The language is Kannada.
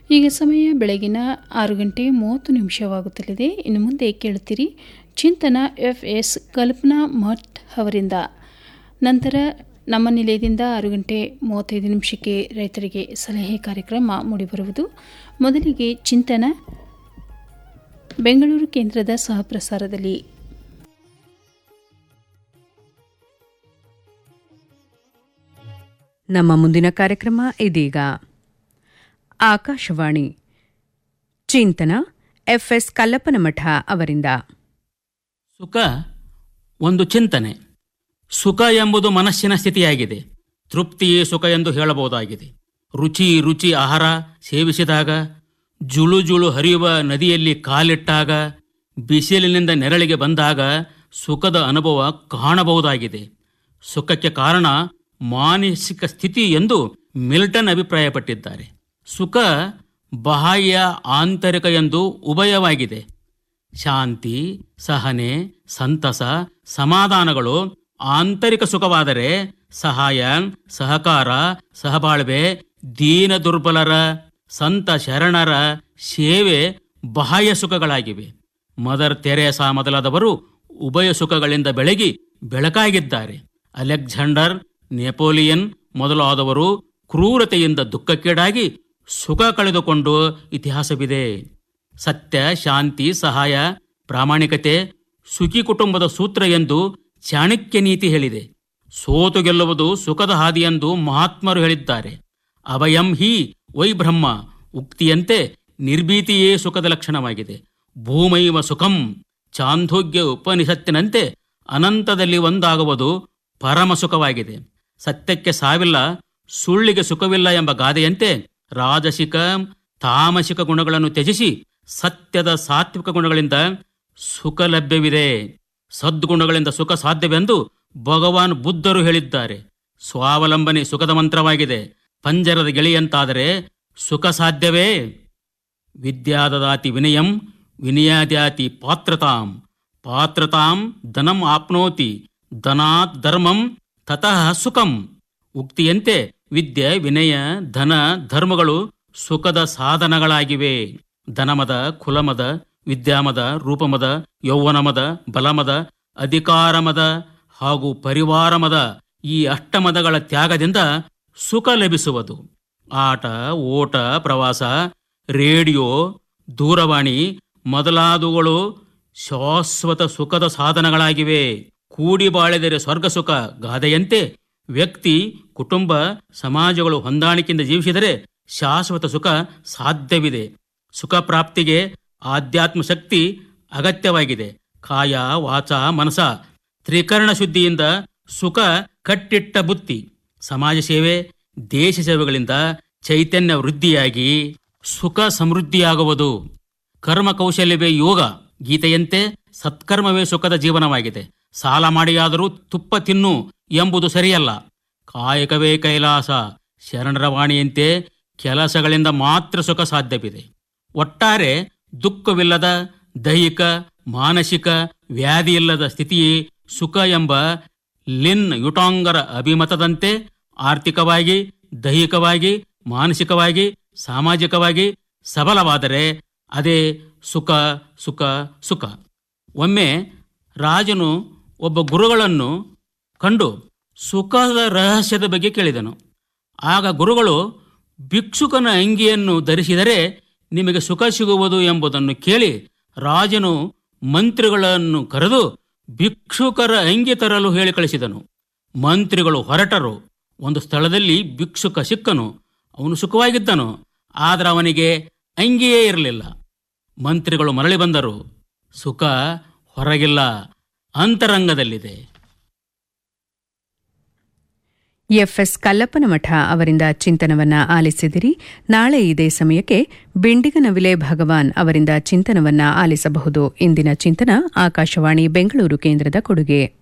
ಈಗ ಸಮಯ ಬೆಳಗಿನ ಆರು ಗಂಟೆ ಮೂವತ್ತು ನಿಮಿಷವಾಗುತ್ತಲಿದೆ ಇನ್ನು ಮುಂದೆ ಕೇಳುತ್ತೀರಿ ಚಿಂತನ ಎಫ್ ಎಸ್ ಕಲ್ಪನಾ ಮಠ್ ಅವರಿಂದ ನಂತರ ನಮ್ಮ ನಿಲಯದಿಂದ ಆರು ಗಂಟೆ ಮೂವತ್ತೈದು ನಿಮಿಷಕ್ಕೆ ರೈತರಿಗೆ ಸಲಹೆ ಕಾರ್ಯಕ್ರಮ ಮೂಡಿಬರುವುದು ಮೊದಲಿಗೆ ಚಿಂತನ ಬೆಂಗಳೂರು ಕೇಂದ್ರದ ಸಹಪ್ರಸಾರದಲ್ಲಿ ನಮ್ಮ ಮುಂದಿನ ಕಾರ್ಯಕ್ರಮ ಇದೀಗ ಆಕಾಶವಾಣಿ ಚಿಂತನ ಎಫ್ಎಸ್ ಕಲ್ಲಪ್ಪನಮಠ ಅವರಿಂದ ಸುಖ ಒಂದು ಚಿಂತನೆ ಸುಖ ಎಂಬುದು ಮನಸ್ಸಿನ ಸ್ಥಿತಿಯಾಗಿದೆ ತೃಪ್ತಿಯೇ ಸುಖ ಎಂದು ಹೇಳಬಹುದಾಗಿದೆ ರುಚಿ ರುಚಿ ಆಹಾರ ಸೇವಿಸಿದಾಗ ಜುಳು ಜುಳು ಹರಿಯುವ ನದಿಯಲ್ಲಿ ಕಾಲಿಟ್ಟಾಗ ಬಿಸಿಲಿನಿಂದ ನೆರಳಿಗೆ ಬಂದಾಗ ಸುಖದ ಅನುಭವ ಕಾಣಬಹುದಾಗಿದೆ ಸುಖಕ್ಕೆ ಕಾರಣ ಮಾನಸಿಕ ಸ್ಥಿತಿ ಎಂದು ಮಿಲ್ಟನ್ ಅಭಿಪ್ರಾಯಪಟ್ಟಿದ್ದಾರೆ ಸುಖ ಬಾಹ್ಯ ಆಂತರಿಕ ಎಂದು ಉಭಯವಾಗಿದೆ ಶಾಂತಿ ಸಹನೆ ಸಂತಸ ಸಮಾಧಾನಗಳು ಆಂತರಿಕ ಸುಖವಾದರೆ ಸಹಾಯ ಸಹಕಾರ ಸಹಬಾಳ್ವೆ ದೀನ ದುರ್ಬಲರ ಸಂತ ಶರಣರ ಸೇವೆ ಬಾಹ್ಯ ಸುಖಗಳಾಗಿವೆ ಮದರ್ ತೆರೇಸಾ ಮೊದಲಾದವರು ಉಭಯ ಸುಖಗಳಿಂದ ಬೆಳಗಿ ಬೆಳಕಾಗಿದ್ದಾರೆ ಅಲೆಕ್ಸಾಂಡರ್ ನೆಪೋಲಿಯನ್ ಮೊದಲಾದವರು ಕ್ರೂರತೆಯಿಂದ ದುಃಖಕ್ಕೀಡಾಗಿ ಸುಖ ಕಳೆದುಕೊಂಡು ಇತಿಹಾಸವಿದೆ ಸತ್ಯ ಶಾಂತಿ ಸಹಾಯ ಪ್ರಾಮಾಣಿಕತೆ ಸುಖಿ ಕುಟುಂಬದ ಸೂತ್ರ ಎಂದು ಚಾಣಕ್ಯ ನೀತಿ ಹೇಳಿದೆ ಸೋತು ಗೆಲ್ಲುವುದು ಸುಖದ ಹಾದಿ ಎಂದು ಮಹಾತ್ಮರು ಹೇಳಿದ್ದಾರೆ ಅಭಯಂ ಹಿ ವೈಬ್ರಹ್ಮ ಉಕ್ತಿಯಂತೆ ನಿರ್ಭೀತಿಯೇ ಸುಖದ ಲಕ್ಷಣವಾಗಿದೆ ಭೂಮೈವ ಸುಖಂ ಚಾಂದೋಗ್ಯ ಉಪನಿಷತ್ತಿನಂತೆ ಅನಂತದಲ್ಲಿ ಒಂದಾಗುವುದು ಪರಮ ಸುಖವಾಗಿದೆ ಸತ್ಯಕ್ಕೆ ಸಾವಿಲ್ಲ ಸುಳ್ಳಿಗೆ ಸುಖವಿಲ್ಲ ಎಂಬ ಗಾದೆಯಂತೆ ರಾಜಸಿಕ ತಾಮಸಿಕ ಗುಣಗಳನ್ನು ತ್ಯಜಿಸಿ ಸತ್ಯದ ಸಾತ್ವಿಕ ಗುಣಗಳಿಂದ ಸುಖ ಲಭ್ಯವಿದೆ ಸದ್ಗುಣಗಳಿಂದ ಸುಖ ಸಾಧ್ಯವೆಂದು ಭಗವಾನ್ ಬುದ್ಧರು ಹೇಳಿದ್ದಾರೆ ಸ್ವಾವಲಂಬನೆ ಸುಖದ ಮಂತ್ರವಾಗಿದೆ ಪಂಜರದ ಗೆಳೆಯಂತಾದರೆ ಸುಖ ಸಾಧ್ಯವೇ ವಿದ್ಯಾದದಾತಿ ವಿನಯಂ ವಿನಯಾದ್ಯಾತಿ ಪಾತ್ರತಾಂ ಪಾತ್ರತಾಂ ಧನಂ ಆಪ್ನೋತಿ ಧನಾತ್ ಧರ್ಮಂ ತತಃ ಸುಖಂ ಉಕ್ತಿಯಂತೆ ವಿದ್ಯೆ ವಿನಯ ಧನ ಧರ್ಮಗಳು ಸುಖದ ಸಾಧನಗಳಾಗಿವೆ ಧನಮದ ಕುಲಮದ ವಿದ್ಯಾಮದ ರೂಪಮದ ಯೌವನಮದ ಬಲಮದ ಅಧಿಕಾರಮದ ಹಾಗೂ ಪರಿವಾರಮದ ಈ ಅಷ್ಟಮದಗಳ ತ್ಯಾಗದಿಂದ ಸುಖ ಲಭಿಸುವುದು ಆಟ ಓಟ ಪ್ರವಾಸ ರೇಡಿಯೋ ದೂರವಾಣಿ ಮೊದಲಾದವುಗಳು ಶಾಶ್ವತ ಸುಖದ ಸಾಧನಗಳಾಗಿವೆ ಕೂಡಿ ಬಾಳಿದರೆ ಸ್ವರ್ಗ ಸುಖ ಗಾದೆಯಂತೆ ವ್ಯಕ್ತಿ ಕುಟುಂಬ ಸಮಾಜಗಳು ಹೊಂದಾಣಿಕೆಯಿಂದ ಜೀವಿಸಿದರೆ ಶಾಶ್ವತ ಸುಖ ಸಾಧ್ಯವಿದೆ ಸುಖ ಪ್ರಾಪ್ತಿಗೆ ಆಧ್ಯಾತ್ಮ ಶಕ್ತಿ ಅಗತ್ಯವಾಗಿದೆ ಕಾಯ ವಾಚ ಮನಸ ತ್ರಿಕರಣ ಶುದ್ಧಿಯಿಂದ ಸುಖ ಕಟ್ಟಿಟ್ಟ ಬುತ್ತಿ ಸಮಾಜ ಸೇವೆ ದೇಶ ಸೇವೆಗಳಿಂದ ಚೈತನ್ಯ ವೃದ್ಧಿಯಾಗಿ ಸುಖ ಸಮೃದ್ಧಿಯಾಗುವುದು ಕರ್ಮ ಕೌಶಲ್ಯವೇ ಯೋಗ ಗೀತೆಯಂತೆ ಸತ್ಕರ್ಮವೇ ಸುಖದ ಜೀವನವಾಗಿದೆ ಸಾಲ ಮಾಡಿಯಾದರೂ ತುಪ್ಪ ತಿನ್ನು ಎಂಬುದು ಸರಿಯಲ್ಲ ಕಾಯಕವೇ ಕೈಲಾಸ ಶರಣರ ವಾಣಿಯಂತೆ ಕೆಲಸಗಳಿಂದ ಮಾತ್ರ ಸುಖ ಸಾಧ್ಯವಿದೆ ಒಟ್ಟಾರೆ ದುಃಖವಿಲ್ಲದ ದೈಹಿಕ ಮಾನಸಿಕ ವ್ಯಾಧಿಯಿಲ್ಲದ ಸ್ಥಿತಿಯೇ ಸುಖ ಎಂಬ ಲಿನ್ ಯುಟಾಂಗರ ಅಭಿಮತದಂತೆ ಆರ್ಥಿಕವಾಗಿ ದೈಹಿಕವಾಗಿ ಮಾನಸಿಕವಾಗಿ ಸಾಮಾಜಿಕವಾಗಿ ಸಬಲವಾದರೆ ಅದೇ ಸುಖ ಸುಖ ಸುಖ ಒಮ್ಮೆ ರಾಜನು ಒಬ್ಬ ಗುರುಗಳನ್ನು ಕಂಡು ಸುಖದ ರಹಸ್ಯದ ಬಗ್ಗೆ ಕೇಳಿದನು ಆಗ ಗುರುಗಳು ಭಿಕ್ಷುಕನ ಅಂಗಿಯನ್ನು ಧರಿಸಿದರೆ ನಿಮಗೆ ಸುಖ ಸಿಗುವುದು ಎಂಬುದನ್ನು ಕೇಳಿ ರಾಜನು ಮಂತ್ರಿಗಳನ್ನು ಕರೆದು ಭಿಕ್ಷುಕರ ಅಂಗಿ ತರಲು ಹೇಳಿ ಕಳಿಸಿದನು ಮಂತ್ರಿಗಳು ಹೊರಟರು ಒಂದು ಸ್ಥಳದಲ್ಲಿ ಭಿಕ್ಷುಕ ಸಿಕ್ಕನು ಅವನು ಸುಖವಾಗಿದ್ದನು ಆದರೆ ಅವನಿಗೆ ಅಂಗಿಯೇ ಇರಲಿಲ್ಲ ಮಂತ್ರಿಗಳು ಮರಳಿ ಬಂದರು ಸುಖ ಹೊರಗಿಲ್ಲ ಅಂತರಂಗದಲ್ಲಿದೆ ಎಫ್ಎಸ್ ಕಲ್ಲಪ್ಪನಮಠ ಅವರಿಂದ ಚಿಂತನವನ್ನ ಆಲಿಸಿದಿರಿ ನಾಳೆ ಇದೇ ಸಮಯಕ್ಕೆ ಬಿಂಡಿಗನವಿಲೆ ಭಗವಾನ್ ಅವರಿಂದ ಚಿಂತನವನ್ನ ಆಲಿಸಬಹುದು ಇಂದಿನ ಚಿಂತನ ಆಕಾಶವಾಣಿ ಬೆಂಗಳೂರು ಕೇಂದ್ರದ ಕೊಡುಗೆ